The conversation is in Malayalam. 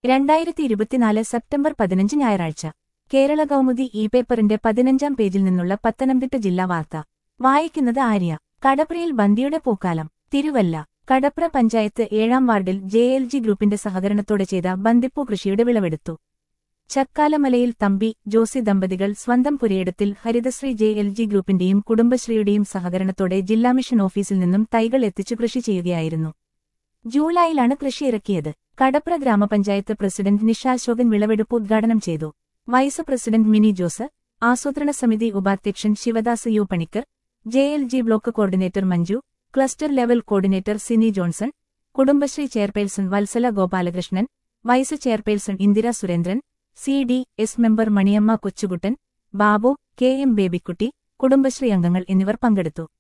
രണ്ടായിരത്തി ഇരുപത്തിനാല് സെപ്റ്റംബർ പതിനഞ്ച് ഞായറാഴ്ച കേരള കൗമുദി ഇ പേപ്പറിന്റെ പതിനഞ്ചാം പേജിൽ നിന്നുള്ള പത്തനംതിട്ട ജില്ലാ വാർത്ത വായിക്കുന്നത് ആര്യ കടപ്രയിൽ ബന്ദിയുടെ പൂക്കാലം തിരുവല്ല കടപ്ര പഞ്ചായത്ത് ഏഴാം വാർഡിൽ ജെ എൽ ജി ഗ്രൂപ്പിന്റെ സഹകരണത്തോടെ ചെയ്ത ബന്ദിപ്പൂ കൃഷിയുടെ വിളവെടുത്തു ചക്കാലമലയിൽ തമ്പി ജോസി ദമ്പതികൾ സ്വന്തം പുരയിടത്തിൽ ഹരിതശ്രീ ജെ എൽ ജി ഗ്രൂപ്പിന്റെയും കുടുംബശ്രീയുടെയും സഹകരണത്തോടെ ജില്ലാ മിഷൻ ഓഫീസിൽ നിന്നും തൈകൾ എത്തിച്ചു കൃഷി ചെയ്യുകയായിരുന്നു ജൂലൈയിലാണ് കൃഷി ഇറക്കിയത് കടപ്ര ഗ്രാമപഞ്ചായത്ത് പ്രസിഡന്റ് നിഷ അശോകൻ വിളവെടുപ്പ് ഉദ്ഘാടനം ചെയ്തു വൈസ് പ്രസിഡന്റ് മിനി ജോസ് ആസൂത്രണ സമിതി ഉപാധ്യക്ഷൻ Sivadas U Panicker J L G block coordinator Manju cluster level coordinator Sini Johnson Kudumbashree chairperson Vatsala Gopalakrishnan vice chairperson Indira Surendran C D S member Maniyamma Kochukuttan Babu K M Babykutty Kudumbashree അംഗങ്ങൾ എന്നിവർ പങ്കെടുത്തു